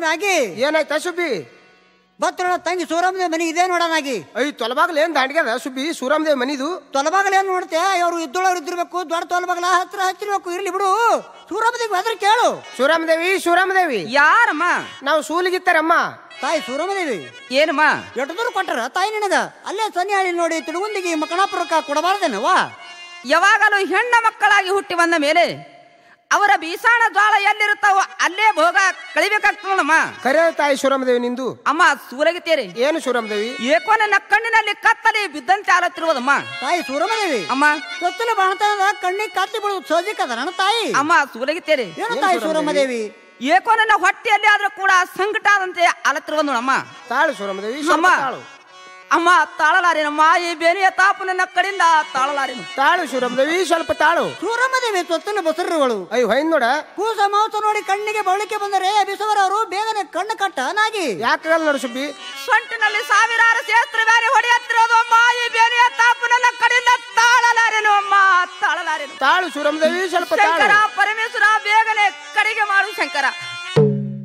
ನಾಗಿ ಏನಾಯ್ತಾ ಸುಬ್ಬಿ ಬತ್ತೋಣ ತಂಗಿ ಸೂರಮ್ಮನ ಮನೆ ಇದೇ ನೋಡೋನಾಗಿ ಐ ತೊಲಬಾಗ್ಲ ಏನ್ ದಾಂಡಿಗ್ಯದ ಸುಬ್ಬಿ ಸೂರಾಮದೇವ್ ಮನಿದು ತೊಲಬಾಗಲ ಏನ್ ನೋಡ್ತೆ ಅವ್ರು ಇದ್ದೊಳವ್ರು ಇದ್ದಿರ್ಬೇಕು ದೊಡ್ಡ ತೊಲಬಾಗಲ ಹತ್ರ ಹಚ್ಚಿರ್ಬೇಕು ಇರ್ಲಿ ಬಿಡು ಸೂರಮ್ಮದಿಗೆ ಅದ್ರ ಕೇಳು ಸೂರಾಮದೇವಿ ಸೂರಾಮದೇವಿ ಯಾರಮ್ಮ ನಾವು ಸೂಲಿಗಿತ್ತಾರಮ್ಮ ತಾಯಿ ಸೂರಮ್ಮದೇವಿ ಏನಮ್ಮ ಎಷ್ಟು ದೂರ ಕೊಟ್ಟರ ತಾಯಿ ನಿನಗ ಅಲ್ಲೇ ಸನ್ನಿ ಹಾಳಿ ನೋಡಿ ತಿಳುಗುಂದಿಗೆ ಮಕಣಾಪುರಕ್ಕ ಕೊಡಬಾರ್ದೇನವಾ ಯಾವಾಗಲೂ ಹೆಣ್ಣ ಮಕ್ಕಳಾಗಿ ಹುಟ್ಟಿ ಬಂದ ಮೇಲೆ ಅವರ ಬೀಸಾಣ ಜ್ವಾಳ ಎಲ್ಲಿರುತ್ತಾವೋ ಅಲ್ಲೇ ಭೋಗ ಕಳಿಬೇಕಾಗ್ತದಮ್ಮ ಕರೆ ತಾಯಿ ಸೂರಾಮದೇವಿ ನಿಂದು ಅಮ್ಮ ಸೂಲಗಿತ್ತೇರಿ ಏನು ಸೂರಾಮದೇವಿ ಏಕೋ ನನ್ನ ಕಣ್ಣಿನಲ್ಲಿ ಕತ್ತಲಿ ಬಿದ್ದಂತೆ ಆಲತ್ತಿರುವುದಮ್ಮ ತಾಯಿ ಸೂರಮ್ಮದೇವಿ ಅಮ್ಮ ತೊತ್ತಲ ಬಾಣತನದ ಕಣ್ಣಿಗೆ ಕತ್ತಿ ಬಿಡುದು ಸೋಜಿಕದ ನನ್ನ ತಾಯಿ ಅಮ್ಮ ಸೂಲಗಿತ್ತೇರಿ ಏನು ತಾಯಿ ಸೂರಮ್ಮದೇವಿ ಏಕೋ ನನ್ನ ಹೊಟ್ಟೆಯಲ್ಲಿ ಆದ್ರೂ ಕೂಡ ಸಂಕಟ ಆದಂತೆ ಆಲತ್ತಿರುವ ನೋಡಮ್ಮ ತಾಳು ಸೂರಾಮದೇವಿ ಅಮ್ಮ ಸ್ವಲ್ಪ ತಾಳು ಅಮ್ಮ ತಾಳಲಾರೇನಮ್ಮ ಈ ಬೇನೆಯ ತಾಪು ನನ್ನ ಕಡೆಯಿಂದ ತಾಳಲಾರೇನು ತಾಳು ಸೂರಾಮದೇವಿ ಸ್ವಲ್ಪ ತಾಳು ಸೂರಮ್ಮದೇವಿ ತೊತ್ತಲ ಬಸರುಗಳು ಅಯ್ಯ ಹೊಯ್ನ್ ನೋಡ ಕೂಸ ಮಾಂಸ ನೋಡಿ ಕಣ್ಣಿಗೆ ಬಳಿಕೆ ಬಂದರೆ ಬಿಸವರವರು ಬೇಗನೆ ಕಣ್ಣು ಕಟ್ಟ ನಾಗಿ ಯಾಕಾಗಲ್ಲ ನೋಡು ಸುಬ್ಬಿ ಸೊಂಟಿನಲ್ಲಿ ಸಾವಿರಾರು ಸೇಸ್ತ್ರ ಬ್ಯಾನೆ ಹೊಡೆಯುತ್ತಿರೋದು ಅಮ್ಮ ಈ ಬೇನೆಯ ತಾಪು ನನ್ನ ಕಡೆಯಿಂದ ತಾಳಲಾರೇನು ಅಮ್ಮ ತಾಳಲಾರೇನು ತಾಳು ಸೂರಾಮದೇವಿ ಸ್ವಲ್ಪ ಶಂಕರ ತಾಳು ಪರಮೇಶ್ವರ ಬೇಗನೆ ಕಡೆಗೆ ಮಾಡು ಶಂಕರ